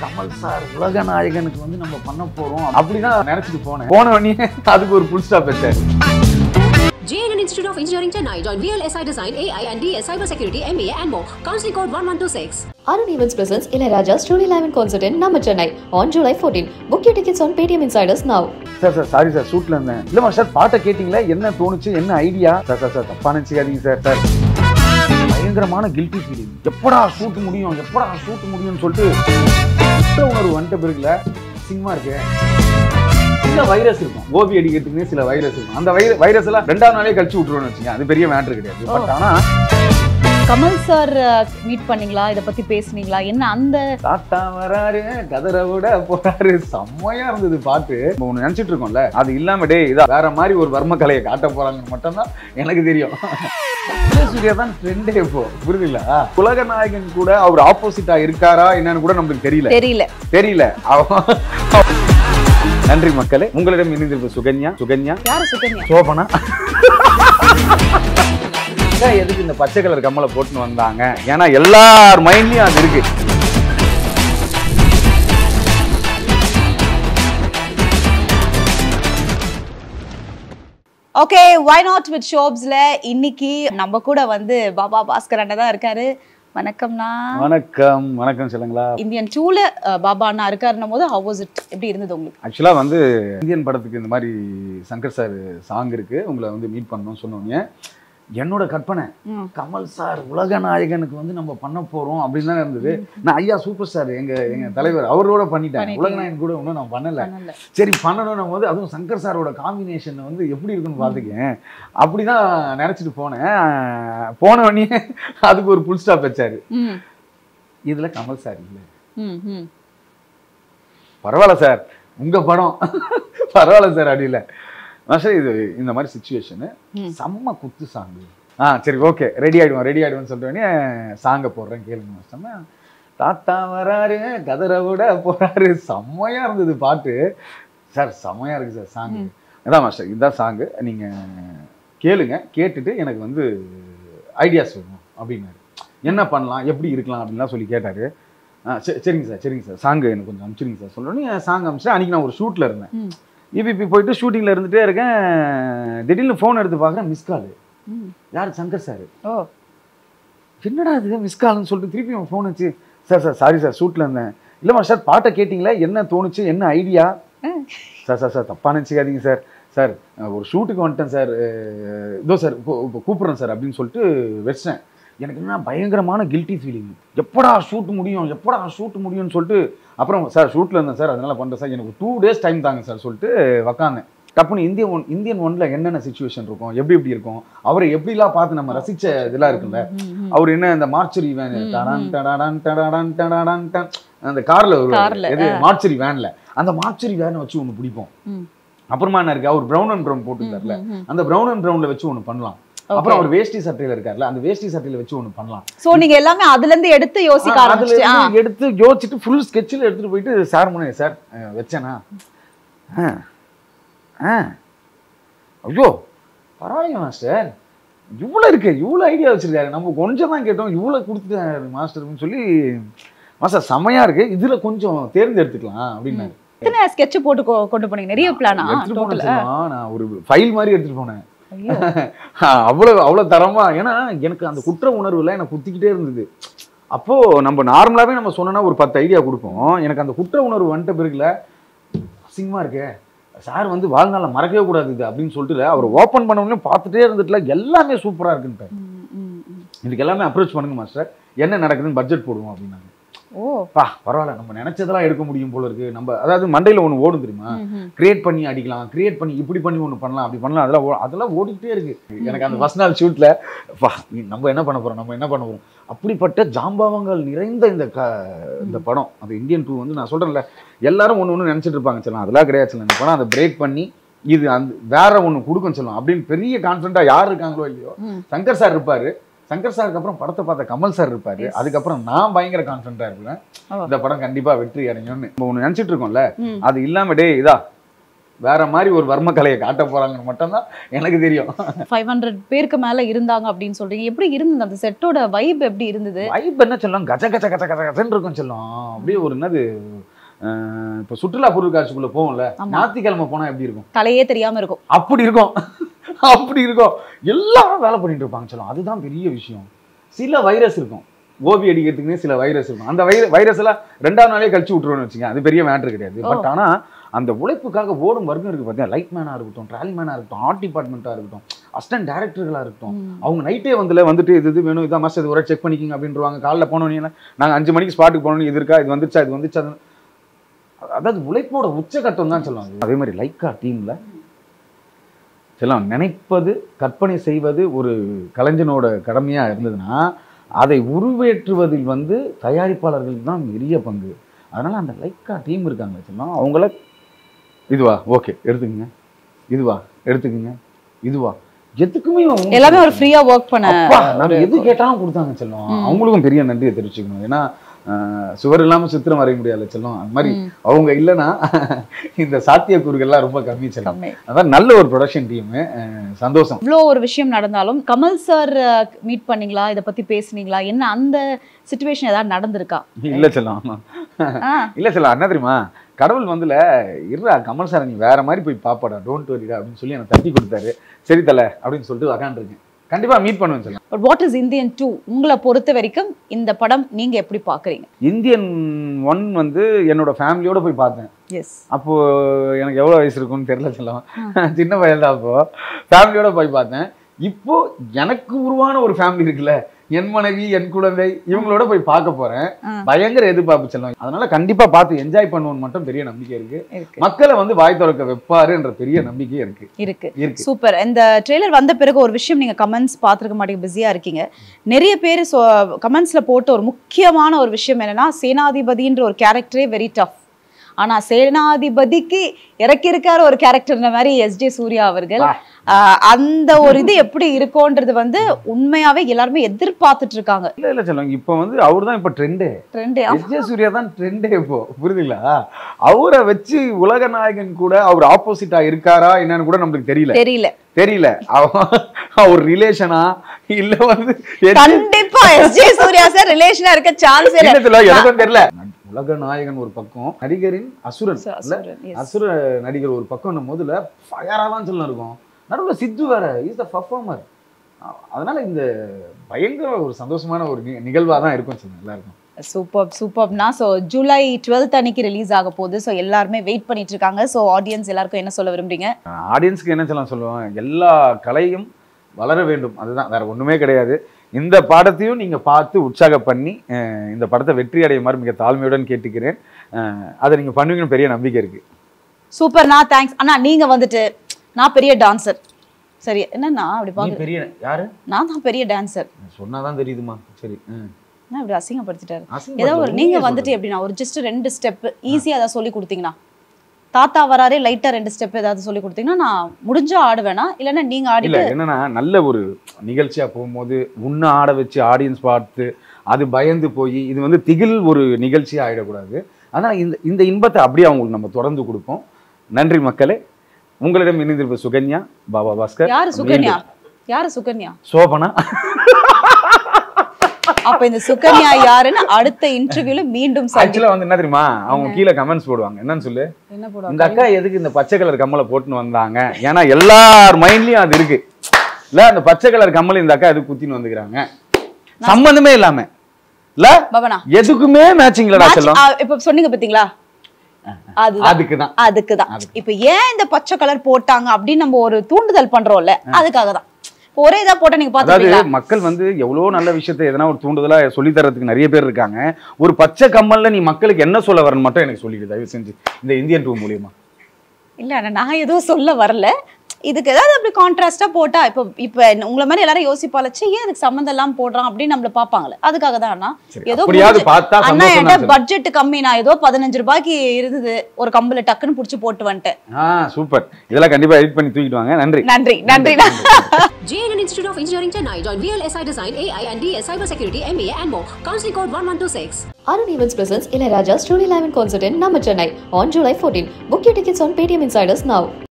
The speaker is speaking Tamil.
கமல் சார் உலக நாயகனுக்கு வந்து நம்ம பண்ண போறோம் அப்படிதான் நினைச்சிட்டு போனேன் போன உடனே அதுக்கு ஒரு புல் ஸ்டாப் வச்சாரு JNN Institute of Engineering Chennai. Join VLSI Design, AI and DS, Cybersecurity, MBA and more. Counseling code 1126. Arun Events presents Ilayaraja Studio Live in Concert in Nama Chennai on July 14. Book your tickets on Paytm Insiders now. Sir sir sorry sir ஷூட்ல இருந்தேன் இல்ல சார் பாட்டை கேட்டீங்களா என்ன தோணுச்சு என்ன ஐடியா சார் சார் சார் தப்பா நினைச்சுக்காதீங்க சார் சார் பயங்கரமான கில்ட்டி ஃபீலிங் எப்படா ஷூட் முடியும் எப்படா ஷூட் முடியும்னு சொல்லிட்டு குற்ற உணர்வு வந்துட்ட பிறகுல சிங்கமா இருக்கு சில வைரஸ் இருக்கும் ஓபி அடிக்கிறதுக்குன்னே சில வைரஸ் இருக்கும் அந்த வைர வைரஸ் எல்லாம் ரெண்டாவது நாளே கழிச்சு விட்டுருவோம்னு வச்சுங்க அது பெரிய மேட்ரு கிடையாது பட் ஆனா கமல் சார் மீட் பண்ணீங்களா இத பத்தி பேசுனீங்களா என்ன அந்த தாத்தா வராரு கதரை விட போறாரு செம்மையா இருந்தது பாட்டு இப்போ ஒண்ணு நினைச்சிட்டு இருக்கோம்ல அது இல்லாம டே இதா வேற மாதிரி ஒரு வர்ம கலையை காட்ட போறாங்கன்னு மட்டும்தான் எனக்கு தெரியும் சூர்யா தான் ட்ரெண்டே இப்போ புரியுதுங்களா உலக நாயகன் கூட அவர் ஆப்போசிட்டா இருக்காரா என்னன்னு கூட நமக்கு தெரியல தெரியல தெரியல அவ- நன்றி மக்களே உங்களிடம் இணைந்திருப்ப சுகன்யா சுகன்யா யாரு சுகன்யா சோபனா அதான் எதுக்கு இந்த பச்சை கலர் கம்மலை போட்டுன்னு வந்தாங்க ஏன்னா எல்லார் மைண்ட்லயும் அது இருக்கு ஓகே வை நாட் வித் ஷோப்ஸ்ல இன்னைக்கு நம்ம கூட வந்து பாபா பாஸ்கர் அண்ணா தான் இருக்காரு வணக்கம்ண்ணா வணக்கம் வணக்கம் சொல்லுங்களா இந்தியன் டூல பாபா அண்ணா இருக்காருன்னும் போது ஹவ் வாஸ் இட் எப்படி இருந்தது உங்களுக்கு ஆக்சுவலாக வந்து இந்தியன் படத்துக்கு இந்த மாதிரி சங்கர் சார் சாங் இருக்கு உங்களை வந்து மீட் பண்ணணும்னு சொன்னோன்னே என்னோட கற்பனை ம். கமல் சார் உலக நாயகனுக்கு வந்து நம்ம பண்ண போறோம் அப்படின்னு தான் இருந்தது நான் ஐயா சூப்பர் ஸ்டார் எங்க எங்க தலைவர் அவரோட பண்ணிட்டேன் பண்ணிட்டீங்க. உலக நாயகன் கூட இன்னும் நான் பண்ணல பண்ணல. சரி பண்ணணும் போது அதுவும் சங்கர் சாரோட காம்பினேஷன் வந்து எப்படி இருக்குன்னு பார்த்துக்கேன் அப்படிதான் நினைச்சிட்டு போனேன் போன உடனே அதுக்கு ஒரு புல் ஸ்டாப் வச்சாரு ம் இதுல கமல் சார் இல்லை ம் ம் பரவாயில்ல சார் உங்க படம் பரவாயில்ல சார் அடியில் மாஸ்டர் இது இந்த மாதிரி சுச்சுவேஷனு ம். செம்ம குத்து சாங்கு ஆ சரி ஓகே ரெடி ஆயிடுவோம் ரெடி ஆயிடுவோம்னு சொல்லிட்டு சாங்கை போடுறேன் கேளுங்க மாஸ்டர் தாத்தா வராரு கதரை விட போறாரு செம்மையா இருந்தது பாட்டு சார் செம்மையா இருக்கு சார் சாங்கு அதான் மாஸ்டர் இதுதான் சாங்கு நீங்க கேளுங்க கேட்டுட்டு எனக்கு வந்து ஐடியாஸ் வேணும் அப்படின்னாரு என்ன பண்ணலாம் எப்படி இருக்கலாம் அப்படின்லாம் சொல்லி கேட்டாரு ஆ சரி சரிங்க சார் சரிங்க சார் சாங்கு எனக்கு கொஞ்சம் அனுப்பிச்சிருங்க சார் சொல்லணும் சாங் அனுப்பிச்சு அன்றைக்கி நான் ஒரு ஷூட்டில் இருந்தேன் ம். இபிபி போயிட்டு ஷூட்டிங்கில் இருந்துகிட்டே இருக்கேன் திடீர்னு ஃபோன் எடுத்து பார்க்குறேன் மிஸ் கால் ம். யார் சங்கர் சார் ஓ என்னடா இது மிஸ் கால்னு சொல்லிட்டு திருப்பி அவன் ஃபோன் வச்சு சார் சார் சாரி சார் ஷூட்டில் இருந்தேன் இல்லைம்மா சார் பாட்டை கேட்டிங்களா என்ன தோணுச்சு என்ன ஐடியா ம். சார் சார் சார் தப்பாக நினச்சிக்காதீங்க சார் சார் நான் ஒரு ஷூட்டுக்கு வந்துட்டேன் சார் அஹ், இதோ சார் இப்போ இப்போ கூப்பிட்றேன் சார் அப்படின்னு சொல்லிட்டு வச்சிட்டேன் எனக்கு என்ன பயங்கரமான கில்ட்டி ஃபீலிங் எப்படா ஷூட் முடியும் எப்படா ஷூட் முடியும்னு சொல்லிட்டு அப்புறம் சார் ஷூட்டில் இருந்தேன் சார் அதனால பண்ணுறேன் சார் எனக்கு டூ டேஸ் டைம் தாங்க சார் சொல்லிட்டு உக்காந்தேன் டப்புன்னு இந்தியன் ஒன் இந்தியன் ஒன்ல என்னென்ன சுச்சுவேஷன் இருக்கும் எப்படி எப்படி இருக்கும் அவரை எப்படிலாம் பார்த்து நம்ம ரசிச்ச இதெல்லாம் இருக்குல்ல அவர் என்ன இந்த மார்ச்சரி வேன் டடான் டடாடான் டடாடான் டடாடான் டன் அந்த கார்ல ஒரு கார்ல, எது மார்ச்சரி வேன்ல அந்த மார்ச்சரி வேனை வச்சு ஒன்று பிடிப்போம் ம். அப்புறமா என்ன இருக்கு அவர் பிரவுன் அண்ட் ப்ரௌன் போட்டுருக்காருல அந்த பிரவுன் அண்ட் ப்ரௌன்ல வச்சு ஒன்று பண்ணலாம் அப்புறம் அவர் வேஷ்டி சட்டையில இருக்காருல்ல அந்த வேஷ்டி சட்டையில வச்சு ஒன்று பண்ணலாம் சோ நீங்க எல்லாமே அதுல இருந்து எடுத்து யோசிக்க ஆ, அதுல ஆரம்பிச்சிட்டு இருந்து எடுத்து யோசிச்சுட்டு ஃபுல் ஸ்கெட்சில் எடுத்துட்டு போயிட்டு சார் முன்னே சார் அஹ், வச்சேனா ஆ ஆ ஐயோ பரவாயில்லைங்க மாஸ்டர் இவ்வளோ இருக்கு இவ்வளோ ஐடியா வச்சிருக்காரு நம்ம கொஞ்சம் தான் கேட்டோம் இவ்வளோ கொடுத்துட்டாரு மாஸ்டர்னு சொல்லி மாஸ்டர் செம்மையா இருக்கு இதுல கொஞ்சம் தேர்ந்தெடுத்துக்கலாம் அப்படின்னாரு எத்தனை ஸ்கெட்ச் போட்டு கொ- கொண்டு போனீங்க நிறைய பிளானா எடுத்துட்டு போனேன் டோட்டல் தெரியுமா? நான் ஒரு ஃபைல் மாதிரி எடுத்துட்டு போனேன் அவ்வளவு அவ்வளவு தரமா ஏன்னா எனக்கு அந்த குற்ற உணர்வுல எனக்கு குத்திக்கிட்டே இருந்தது அப்போ நம்ம நார்மலாவே நம்ம சொன்னோன்னா ஒரு பத்து ஐடியா கொடுப்போம் எனக்கு அந்த குற்ற உணர்வு வந்துட்ட பிறகுல அசிங்கமா இருக்கே சார் வந்து வாழ்நாள மறக்கவே கூடாது இது அப்படின்னு சொல்லிட்டு அவர் ஓப்பன் பண்ண பார்த்துட்டே இருந்துட்டுல எல்லாமே சூப்பரா இருக்குன்ட்டு இதுக்கு எல்லாமே அப்ரோச் பண்ணுங்க மாஸ்டர் என்ன நடக்குதுன்னு பட்ஜெட் போடுவோம் அப்படின்னாங்க ஓ பா பரவாயில்ல நம்ம நினைச்சதெல்லாம் எடுக்க முடியும் போல இருக்கு நம்ம அதாவது மண்டையில ஒன்று ஓடும் தெரியுமா ம்ஹும். கிரியேட் பண்ணி அடிக்கலாம் கிரியேட் பண்ணி இப்படி பண்ணி ஒன்று பண்ணலாம் அப்படி பண்ணலாம் அதெல்லாம் ஓ- அதெல்லாம் ஓடிக்கிட்டே இருக்கு எனக்கு அந்த ஃபர்ஸ்ட் நாள் ஷூட்ல வா நம்ம என்ன பண்ண போறோம் நம்ம என்ன பண்ண போறோம் அப்படிப்பட்ட ஜாம்பவங்கள் நிறைந்த இந்த க இந்த படம் அந்த இந்தியன் டூ வந்து நான் சொல்றேன்ல எல்லாரும் ஒன்று ஒன்று நினைச்சிட்டு இருப்பாங்க சொல்லலாம் அதெல்லாம் கிடையாது சொல்லலாம் இந்த படம் அதை பிரேக் பண்ணி இது அந்த வேற ஒன்று கொடுக்கும் சொல்லலாம் அப்படின்னு பெரிய கான்ஃபிடண்டா யார் இருக்காங்களோ இல்லையோ ம். சங்கர் சார் இருப்பாரு சங்கர் சாருக்கு அப்புறம் படத்தை பார்த்த கமல் சார் இருப்பாரு Yes. அதுக்கப்புறம் நான் பயங்கர கான்ஃபிடண்டா இருப்பேன் ஓ. இந்த படம் கண்டிப்பா வெற்றி அடையும்னு நம்ம ஒன்று நினைச்சிட்டு இருக்கோம்ல ம். அது இல்லாம டே இதா வேற மாதிரி ஒரு வர்ம கலையை காட்ட போறாங்கன்னு மட்டும்தான் எனக்கு தெரியும் ஃபைவ் ஹண்ட்ரட் பேருக்கு மேல இருந்தாங்க அப்படின்னு சொல்றீங்க எப்படி இருந்தது அந்த செட்டோட வைப் எப்படி இருந்தது வைப் என்ன சொல்லும் கச்ச கச்ச கச்ச கச்ச கச்சன்னு இருக்கும் சொல்லும் அப்படியே ஒரு என்னது அஹ், இப்போ சுற்றுலா பொருள் காட்சிக்குள்ள போவோம்ல ஆமா. ஞாயிற்றுக்கிழமை போனா எப்படி இருக்கும் தலையே தெரியாம இருக்கும் அப்படி இருக்கும் அப்படி இருக்கும் எல்லாரும் வேலை பண்ணிட்டு இருப்பாங்க சொல்லும் அதுதான் பெரிய விஷயம் சில வைரஸ் இருக்கும் ஓபி அடிக்கிறதுக்குன்னே சில வைரஸ் இருக்கும் அந்த வைர வைரஸ் எல்லாம் ரெண்டாவது நாளே கழிச்சு விட்டுருவோம்னு வச்சுங்க அது பெரிய மேட்ரு கிடையாது ஓ. பட் ஆனா அந்த உழைப்புக்காக ஓடும் வர்க்கம் இருக்கு பார்த்தீங்கன்னா லைட் மேனா இருக்கட்டும் ட்ராலி மேனா இருக்கட்டும் ஆர்ட் டிபார்ட்மெண்ட்டாக இருக்கட்டும் அசிஸ்டன்ட் டேரக்டர்களா இருக்கட்டும் ம். அவங்க நைட்டே வந்துல வந்துட்டு இது இது வேணும் இதான் மாஸ்டர் இது ஒரு செக் பண்ணிக்கிங்க அப்படின்றவாங்க காலைல போனோன்னே நாங்கள் அஞ்சு மணிக்கு ஸ்பாட்டுக்கு போனோம் இது இருக்கா இது வந்துச்சா இது வந்துச்சா அது- அதாவது உழைப்போட உச்சகட்டம் தான் சொல்லுவாங்க அதே மாதிரி லைக்கா டீம்ல செல்லாம் நினைப்பது கற்பனை செய்வது ஒரு கலைஞனோட கடமையா இருந்ததுன்னா அதை உருவேற்றுவதில் வந்து தயாரிப்பாளர்கள் தான் பெரிய பங்கு அதனால அந்த லைக்கா டீம் இருக்காங்க செல்லம் அவங்கள இதுவா ஓகே எடுத்துக்கங்க இதுவா எடுத்துக்கங்க இதுவா எதுக்குமே அவங்க- எல்லாமே ஒரு ஃப்ரீயா ஒர்க் பண்ண அப்பா நாங்க எது கேட்டாலும் கொடுத்தாங்க செல்லம் அவங்களுக்கும் பெரிய நன்றியை தெரிவிச்சுக்கணும் ஏன்னா ஆஹ், சுவர் இல்லாம சித்திரம் வரைய முடியாது செல்லம் அந்த மாதிரி ம். அவங்க இல்லைன்னா இந்த சாத்தியக்கூறுகள்லாம் ரொம்ப கம்மி செல்லம் கம்மி. அதான் நல்ல ஒரு ப்ரொடக்ஷன் டீம் சந்தோஷம் இவ்வளோ ஒரு விஷயம் நடந்தாலும் கமல் சார் மீட் பண்ணீங்களா இதை பத்தி பேசுனீங்களா என்ன அந்த சுச்சுவேஷன் ஏதாவது நடந்திருக்கா இல்ல செல்லம் ஆ, இல்ல செல்லம் என்ன தெரியுமா கடவுள் வந்துல இருடா கமல் சார் நீ வேற மாதிரி போய் பாப்பாடா டோன்ட் வரிடா அப்படின்னு சொல்லி எனக்கு தட்டி கொடுத்தாரு சரி தல அப்படின்னு சொல்லிட்டு உக்காந்துருக்கேன் கண்டிப்பா மீட் பண்ணுவேன் செல்லம் but what is Indian to உங்களை பொறுத்த வரைக்கும் இந்த படம் நீங்க எப்படி பாக்குறீங்க இந்தியன் ஒன் வந்து என்னோட ஃபேமிலியோட போய் பார்த்தேன் எஸ் அப்போ எனக்கு எவ்வளோ வயசு இருக்கும்னு தெரியல செல்லம் சின்ன பையன் தான் அப்போ ஃபேமிலியோட போய் பார்த்தேன் இப்போ எனக்கு உருவான ஒரு ஃபேமிலி இருக்குல்ல என் மனைவி என் குழந்தை இவங்களோட போய் பார்க்க போறேன் ஆ. பயங்கர எதிர்பார்ப்பு செல்லம் அதனால கண்டிப்பா பார்த்து என்ஜாய் பண்ணுவோன்னு மட்டும் பெரிய நம்பிக்கை இருக்கு இருக்கு மக்களை வந்து வாய் திறக்க வைப்பாருன்ற பெரிய நம்பிக்கை இருக்கு இருக்கு இருக்கு சூப்பர் இந்த ட்ரெய்லர் வந்த பிறகு ஒரு விஷயம் நீங்க கமெண்ட்ஸ் பார்த்துருக்க மாட்டீங்க பிஸியா இருக்கீங்க நிறைய பேர் கமெண்ட்ஸ்ல போட்ட ஒரு முக்கியமான ஒரு விஷயம் என்னன்னா சேனாதிபதின்ற ஒரு கேரக்டரே வெரி டஃப் ஆனா சேனாதிபதிக்கு இறக்கியிருக்கார ஒரு கேரக்டர்ன மாதிரி எஸ் ஜே சூர்யா அவர்கள் வா. ஆஹ் அந்த ஒரு இது எப்படி இருக்கும்ன்றது வந்து உண்மையாவே எல்லாருமே எதிர்பார்த்துட்டு இருக்காங்க இல்ல இல்ல செல்லம் இப்போ வந்து அவர் தான் இப்போ trend trend S J Surya தான் ட்ரெண்டே இப்போ புரியுதுங்களா அவரை வச்சு உலக நாயகன் கூட அவர் ஆப்போசிட்டா இருக்காரா என்னன்னு கூட நம்மளுக்கு தெரியல தெரியல தெரியல அவ- அவர் ரிலேஷனா இல்ல வந்து எது- கண்டிப்பா எஸ் ஜே சூர்யா சார் ரிலேஷனா இருக்க சான்ஸ் இல்ல தெரியல, எனக்கும் தெரியல உலக நாயகன் ஒரு பக்கம் நடிகரின் அசுரன் இல்ல அசுர நடிகர் ஒரு பக்கம் முதல்ல ஃபயரா தான் சொல்ல இருக்கும் நடுவுல சித்து வேற இஸ் த பர்ஃபார்மர் அதனால இந்த பயங்கர ஒரு சந்தோஷமான ஒரு நி- நிகழ்வா தான் இருக்கும் சொல்லுங்க எல்லாருக்கும் சூப்பர் சூப்பர்னா ஸோ ஜூலை டுவெல்த் அன்னைக்கு ரிலீஸ் ஆக போகுது ஸோ எல்லாருமே வெயிட் பண்ணிட்டு இருக்காங்க ஸோ ஆடியன்ஸ் எல்லாருக்கும் என்ன சொல்ல விரும்புறீங்க ஆடியன்ஸ்க்கு என்ன சொல்லலாம் சொல்லுவேன் எல்லா கலையும் வளர வேண்டும் அதுதான் வேற ஒண்ணுமே கிடையாது இந்த பாடத்தையும் நீங்க பார்த்து உற்சாகம் பண்ணி அஹ், இந்த படத்தை வெற்றி அடையுமாறு மிக தாழ்மையுடன் கேட்டுக்கிறேன் அஹ், அதை நீங்க பண்ணுவீங்கன்னு பெரிய நம்பிக்கை இருக்கு சூப்பர்ண்ணா தேங்க்ஸ் அண்ணா நீங்க வந்துட்டு நான் பெரிய டான்சர் சரி என்னண்ணா அப்படி நீ பாக்க பெரிய யாரு நான் தான் பெரிய டான்சர் சொன்னாதான் தெரியுதுமா சரி ம். என்ன இப்படி அசிங்கப்படுத்திட்டாரு அசிங்கப்படுத்தல, ஏதோ ஒரு உண்மையை நீங்க சொல்றேன். வந்துட்டு எப்படின்னா ஒரு ஜஸ்ட் ரெண்டு ஸ்டெப் ஈஸியா ஏதாவது சொல்லி கொடுத்தீங்கன்னா தாத்தா வராரே லைட்டா ரெண்டு ஸ்டெப் ஏதாவது சொல்லி கொடுத்தீங்கன்னா நான் முடிஞ்சா ஆடுவேனா இல்லைன்னா நீங்க இல்ல ஆடிட்டு என்னன்னா நல்ல ஒரு நிகழ்ச்சியா போகும்போது உன்னை ஆட வச்சு ஆடியன்ஸ் பார்த்து அது பயந்து போய் இது வந்து திகில் ஒரு நிகழ்ச்சியா ஆயிடக்கூடாது ஆனா இந்த இந்த இன்பத்தை அப்படியே அவங்களுக்கு நம்ம தொடர்ந்து கொடுப்போம் நன்றி மக்களே உங்களிடம் இணைந்திருப்ப சுகன்யா பாபா பாஸ்கர் யாரு சுகன்யா யாரு சுகன்யா சோபனா அப்ப இந்த சுகன்யா யாருன்னு அடுத்த இன்டர்வியூல மீண்டும் சந்தி ஆக்சுவலா வந்து என்ன தெரியுமா அவங்க கீழே கமெண்ட்ஸ் போடுவாங்க என்னன்னு சொல்லு என்ன இந்த போடுவாங்க அக்கா எதுக்கு இந்த பச்சை கலர் கம்மலை போட்டுன்னு வந்தாங்க ஏன்னா எல்லார் மைண்ட்லயும் அது இருக்கு இல்ல அந்த பச்சை கலர் கம்மல் இந்த அக்கா எதுக்கு குத்தின்னு வந்துக்கிறாங்க சம்பந்தமே இல்லாம இல்ல பவனா எதுக்குமே மேட்சிங் இல்லடா match- செல்லம் ஆ, இப்ப சொன்னீங்க பாத்தீங்களா அதுதான் அதுக்குதான் அதுக்குதான் இப்ப ஏன் இந்த பச்சை கலர் போட்டாங்க அப்படின்னு நம்ம ஒரு தூண்டுதல் பண்றோம்ல அதுக்காக தான் இப்ப ஒரே இதா போட்டா நீங்க அதாவது பாத்துக்கீங்களா மக்கள் வந்து எவ்வளவு நல்ல விஷயத்தை எதனா ஒரு தூண்டுதலா சொல்லி தரதுக்கு நிறைய பேர் இருக்காங்க ஒரு பச்சை கம்மல்ல நீ மக்களுக்கு என்ன சொல்ல வரணும் மட்டும் எனக்கு சொல்லிடு தயவு செஞ்சு இந்த இந்தியன் டூ மூலியமா இல்ல அண்ணா, நான் எதுவும் சொல்ல வரல இதுக்கு ஏதாவது அப்படி கான்ட்ராஸ்டா போட்டா இப்போ இப்போ உங்களை மாதிரி எல்லாரும் யோசிப்பால சே ஏன் அதுக்கு சம்மந்தம் எல்லாம் போடுறான் அப்படின்னு நம்மள பாப்பாங்களே அதுக்காக தான் அண்ணா சரி, ஏதோ அப்படியாவது முடிஞ்சு- பார்த்தா அண்ணா சந்தோஷம் என்கிட்ட தான் சார். பட்ஜெட் கம்மி நான் ஏதோ பதினஞ்சு ரூபாய்க்கு இருந்தது ஒரு கம்பல டக்குன்னு புடிச்சு போட்டு வந்துட்டேன் ஆ சூப்பர் இதெல்லாம் கண்டிப்பா எடிட் பண்ணி தூக்கிட்டு வாங்க நன்றி நன்றி நன்றிண்ணா JNN Institute of Engineering Chennai. Join VLSI Design, AI and DS Cybersecurity, MBA and more. Counseling code 1126. Arun Events presents Ilayaraja Story Live in Concert in Namma Chennai on July 14. Book your tickets on Paytm Insiders now.